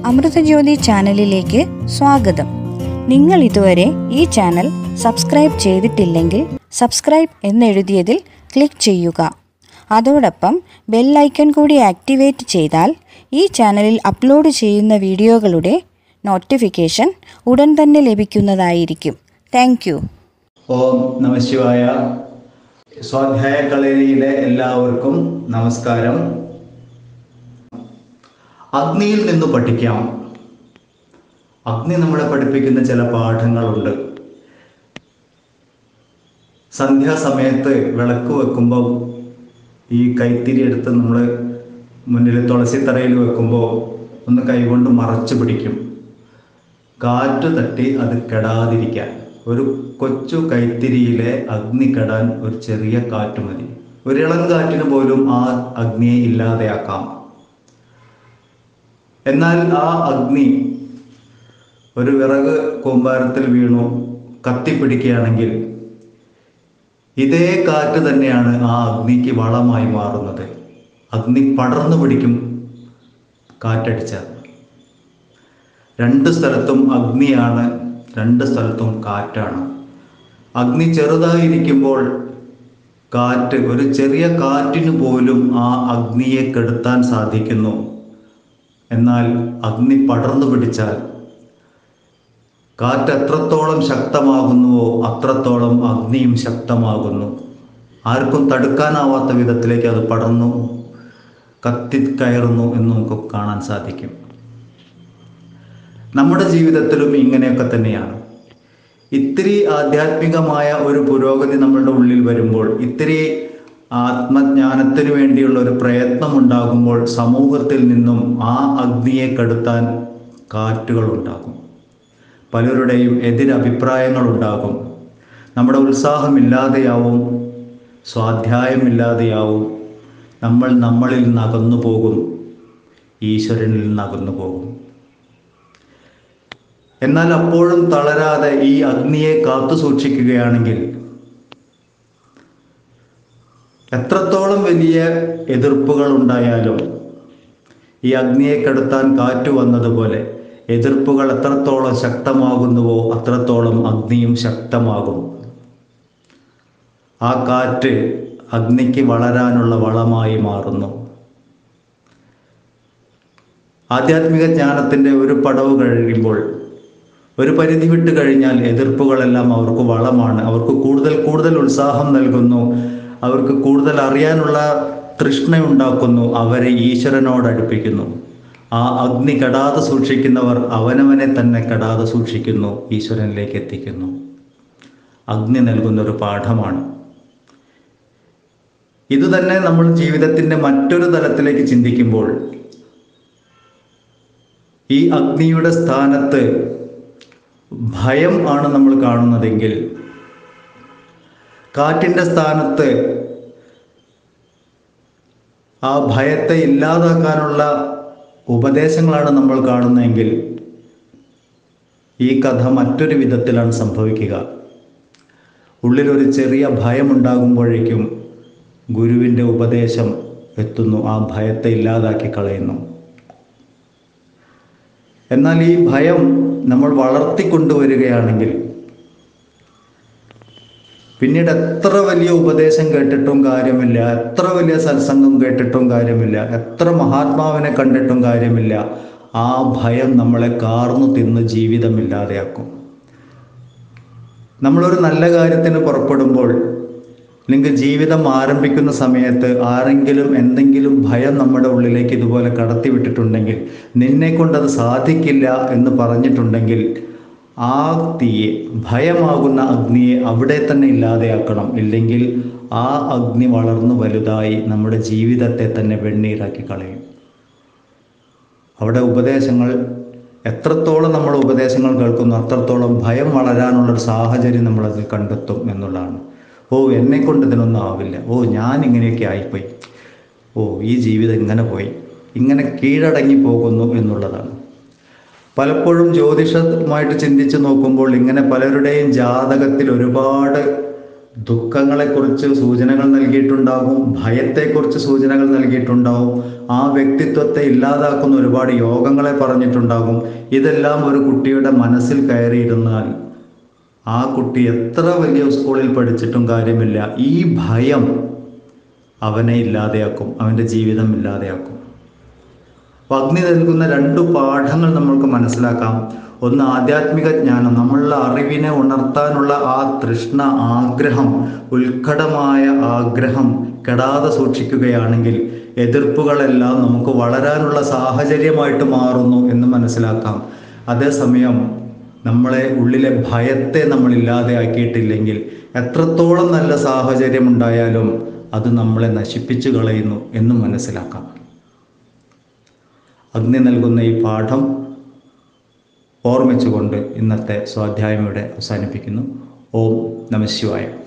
അമൃതജ്യോതി ചാനലിലേക്ക് സ്വാഗതം നിങ്ങൾ ഇതുവരെ ഈ ചാനൽ സബ്സ്ക്രൈബ് ചെയ്തിട്ടില്ലെങ്കിൽ സബ്സ്ക്രൈബ് എന്നെഴുതിയതിൽ ക്ലിക്ക് ചെയ്യുക അതോടൊപ്പം ബെല്ലൈക്കൺ കൂടി ആക്ടിവേറ്റ് ചെയ്താൽ ഈ ചാനലിൽ അപ്ലോഡ് ചെയ്യുന്ന വീഡിയോകളുടെ നോട്ടിഫിക്കേഷൻ ഉടൻ തന്നെ ലഭിക്കുന്നതായിരിക്കും താങ്ക് യു ഓം നമശിവായ സ്വാധ്യായ കളരിയിലെ എല്ലാവർക്കും നമസ്കാരം അഗ്നിയിൽ നിന്ന് പഠിക്കാം അഗ്നി നമ്മളെ പഠിപ്പിക്കുന്ന ചില പാഠങ്ങളുണ്ട് സന്ധ്യാസമയത്ത് വിളക്ക് വെക്കുമ്പോൾ ഈ കൈത്തിരി എടുത്ത് നമ്മൾ മുന്നിൽ തുളസിത്തറയിൽ വെക്കുമ്പോൾ ഒന്ന് കൈകൊണ്ട് മറച്ചു പിടിക്കും കാറ്റ് തട്ടി അത് കെടാതിരിക്കാൻ ഒരു കൊച്ചു കൈത്തിരിയിലെ അഗ്നി കെടാൻ ഒരു ചെറിയ കാറ്റ് മതി ഒരു ഇളം കാറ്റിന് പോലും ആ അഗ്നിയെ ഇല്ലാതെയാക്കാം എന്നാൽ ആ അഗ്നി ഒരു വിറക് കൂമ്പാരത്തിൽ വീണു കത്തിപ്പിടിക്കുകയാണെങ്കിൽ ഇതേ കാറ്റ് തന്നെയാണ് ആ അഗ്നിക്ക് വളമായി മാറുന്നത് അഗ്നി പടർന്നു പിടിക്കും കാറ്റടിച്ചാൽ രണ്ട് സ്ഥലത്തും അഗ്നിയാണ് രണ്ട് സ്ഥലത്തും കാറ്റാണ് അഗ്നി ചെറുതായിരിക്കുമ്പോൾ കാറ്റ് ഒരു ചെറിയ കാറ്റിന് പോലും ആ അഗ്നിയെ കെടുത്താൻ സാധിക്കുന്നു എന്നാൽ അഗ്നി പടർന്നു പിടിച്ചാൽ കാറ്റ് എത്രത്തോളം ശക്തമാകുന്നുവോ അത്രത്തോളം അഗ്നിയും ശക്തമാകുന്നു ആർക്കും തടുക്കാനാവാത്ത വിധത്തിലേക്ക് അത് പടർന്നു കത്തിക്കയറുന്നു എന്ന് നമുക്ക് കാണാൻ സാധിക്കും നമ്മുടെ ജീവിതത്തിലും ഇങ്ങനെയൊക്കെ തന്നെയാണ് ഇത്തിരി ആധ്യാത്മികമായ ഒരു പുരോഗതി നമ്മളുടെ ഉള്ളിൽ വരുമ്പോൾ ഇത്തിരി ആത്മജ്ഞാനത്തിന് വേണ്ടിയുള്ള ഒരു പ്രയത്നം ഉണ്ടാകുമ്പോൾ സമൂഹത്തിൽ നിന്നും ആ അഗ്നിയെ കെടുത്താൻ കാറ്റുകൾ ഉണ്ടാകും പലരുടെയും എതിരഭിപ്രായങ്ങൾ ഉണ്ടാകും നമ്മുടെ ഉത്സാഹമില്ലാതെയാവും സ്വാധ്യായമില്ലാതെയാവും നമ്മൾ നമ്മളിൽ നിന്ന് അകന്നു പോകും ഈശ്വരനിൽ നിന്ന് അകന്നു പോകും എന്നാൽ അപ്പോഴും തളരാതെ ഈ അഗ്നിയെ കാത്തു സൂക്ഷിക്കുകയാണെങ്കിൽ എത്രത്തോളം വലിയ എതിർപ്പുകൾ ഉണ്ടായാലും ഈ അഗ്നിയെ കെടുത്താൻ കാറ്റ് വന്നതുപോലെ എതിർപ്പുകൾ എത്രത്തോളം ശക്തമാകുന്നുവോ അത്രത്തോളം അഗ്നിയും ശക്തമാകും ആ കാറ്റ് അഗ്നിക്ക് വളരാനുള്ള വളമായി മാറുന്നു ആധ്യാത്മിക ജ്ഞാനത്തിൻ്റെ ഒരു പടവ് കഴിയുമ്പോൾ ഒരു പരിധി വിട്ട് കഴിഞ്ഞാൽ എതിർപ്പുകളെല്ലാം അവർക്ക് വളമാണ് അവർക്ക് കൂടുതൽ കൂടുതൽ ഉത്സാഹം നൽകുന്നു അവർക്ക് കൂടുതൽ അറിയാനുള്ള തൃഷ്ണയുണ്ടാക്കുന്നു അവരെ ഈശ്വരനോട് അടുപ്പിക്കുന്നു ആ അഗ്നി കെടാതെ സൂക്ഷിക്കുന്നവർ അവനവനെ തന്നെ കെടാതെ സൂക്ഷിക്കുന്നു ഈശ്വരനിലേക്ക് എത്തിക്കുന്നു അഗ്നി നൽകുന്ന ഒരു പാഠമാണ് ഇതുതന്നെ നമ്മൾ ജീവിതത്തിൻ്റെ മറ്റൊരു തലത്തിലേക്ക് ചിന്തിക്കുമ്പോൾ ഈ അഗ്നിയുടെ സ്ഥാനത്ത് ഭയം ആണ് നമ്മൾ കാണുന്നതെങ്കിൽ കാറ്റിൻ്റെ സ്ഥാനത്ത് ആ ഭയത്തെ ഇല്ലാതാക്കാനുള്ള ഉപദേശങ്ങളാണ് നമ്മൾ കാണുന്നതെങ്കിൽ ഈ കഥ മറ്റൊരു വിധത്തിലാണ് സംഭവിക്കുക ഉള്ളിലൊരു ചെറിയ ഭയം ഉണ്ടാകുമ്പോഴേക്കും ഗുരുവിൻ്റെ ഉപദേശം എത്തുന്നു ആ ഭയത്തെ ഇല്ലാതാക്കി കളയുന്നു എന്നാൽ ഈ ഭയം നമ്മൾ വളർത്തിക്കൊണ്ടുവരികയാണെങ്കിൽ പിന്നീട് എത്ര വലിയ ഉപദേശം കേട്ടിട്ടും കാര്യമില്ല എത്ര വലിയ സത്സംഗം കേട്ടിട്ടും കാര്യമില്ല എത്ര മഹാത്മാവിനെ കണ്ടിട്ടും കാര്യമില്ല ആ ഭയം നമ്മളെ കാർന്നു തിന്ന് ജീവിതമില്ലാതെയാക്കും നമ്മളൊരു നല്ല കാര്യത്തിന് പുറപ്പെടുമ്പോൾ അല്ലെങ്കിൽ ജീവിതം ആരംഭിക്കുന്ന സമയത്ത് ആരെങ്കിലും എന്തെങ്കിലും ഭയം നമ്മുടെ ഉള്ളിലേക്ക് ഇതുപോലെ കടത്തിവിട്ടിട്ടുണ്ടെങ്കിൽ നിന്നെ കൊണ്ടത് സാധിക്കില്ല എന്ന് പറഞ്ഞിട്ടുണ്ടെങ്കിൽ ആ തീയെ ഭയമാകുന്ന അഗ്നിയെ അവിടെ തന്നെ ഇല്ലാതെയാക്കണം ഇല്ലെങ്കിൽ ആ അഗ്നി വളർന്നു വലുതായി നമ്മുടെ ജീവിതത്തെ തന്നെ വെണ്ണീരാക്കി കളയും അവിടെ ഉപദേശങ്ങൾ എത്രത്തോളം നമ്മൾ ഉപദേശങ്ങൾ കേൾക്കുന്നു അത്രത്തോളം ഭയം വളരാനുള്ളൊരു സാഹചര്യം നമ്മളതിൽ കണ്ടെത്തും എന്നുള്ളതാണ് ഓ എന്നെ കൊണ്ട് ഇതിനൊന്നും ആവില്ല ഓ ഞാൻ ഇങ്ങനെയൊക്കെ ആയിപ്പോയി ഓ ഈ ജീവിതം ഇങ്ങനെ പോയി ഇങ്ങനെ കീഴടങ്ങി പോകുന്നു എന്നുള്ളതാണ് പലപ്പോഴും ജ്യോതിഷമായിട്ട് ചിന്തിച്ച് നോക്കുമ്പോൾ ഇങ്ങനെ പലരുടെയും ജാതകത്തിൽ ഒരുപാട് ദുഃഖങ്ങളെക്കുറിച്ച് സൂചനകൾ നൽകിയിട്ടുണ്ടാകും ഭയത്തെക്കുറിച്ച് സൂചനകൾ നൽകിയിട്ടുണ്ടാകും ആ വ്യക്തിത്വത്തെ ഇല്ലാതാക്കുന്ന ഒരുപാട് യോഗങ്ങളെ പറഞ്ഞിട്ടുണ്ടാകും ഇതെല്ലാം ഒരു കുട്ടിയുടെ മനസ്സിൽ കയറിയിരുന്നാൽ ആ കുട്ടി എത്ര വലിയ സ്കൂളിൽ പഠിച്ചിട്ടും കാര്യമില്ല ഈ ഭയം അവനെ ഇല്ലാതെയാക്കും അവൻ്റെ ജീവിതം ഇല്ലാതെയാക്കും അപ്പോൾ അഗ്നി നൽകുന്ന രണ്ട് പാഠങ്ങൾ നമ്മൾക്ക് മനസ്സിലാക്കാം ഒന്ന് ആധ്യാത്മിക ജ്ഞാനം നമ്മളുടെ അറിവിനെ ഉണർത്താനുള്ള ആ തൃഷ്ണ ആഗ്രഹം ഉത്കടമായ ആഗ്രഹം കെടാതെ സൂക്ഷിക്കുകയാണെങ്കിൽ എതിർപ്പുകളെല്ലാം നമുക്ക് വളരാനുള്ള സാഹചര്യമായിട്ട് മാറുന്നു എന്ന് മനസ്സിലാക്കാം അതേസമയം നമ്മളെ ഉള്ളിലെ ഭയത്തെ നമ്മൾ ഇല്ലാതെയാക്കിയിട്ടില്ലെങ്കിൽ എത്രത്തോളം നല്ല സാഹചര്യം ഉണ്ടായാലും അത് നമ്മളെ നശിപ്പിച്ചു കളയുന്നു എന്നും മനസ്സിലാക്കാം അഗ്നി നൽകുന്ന ഈ പാഠം ഓർമ്മിച്ചുകൊണ്ട് ഇന്നത്തെ സ്വാധ്യായം ഇവിടെ അവസാനിപ്പിക്കുന്നു ഓം നമ ശിവായ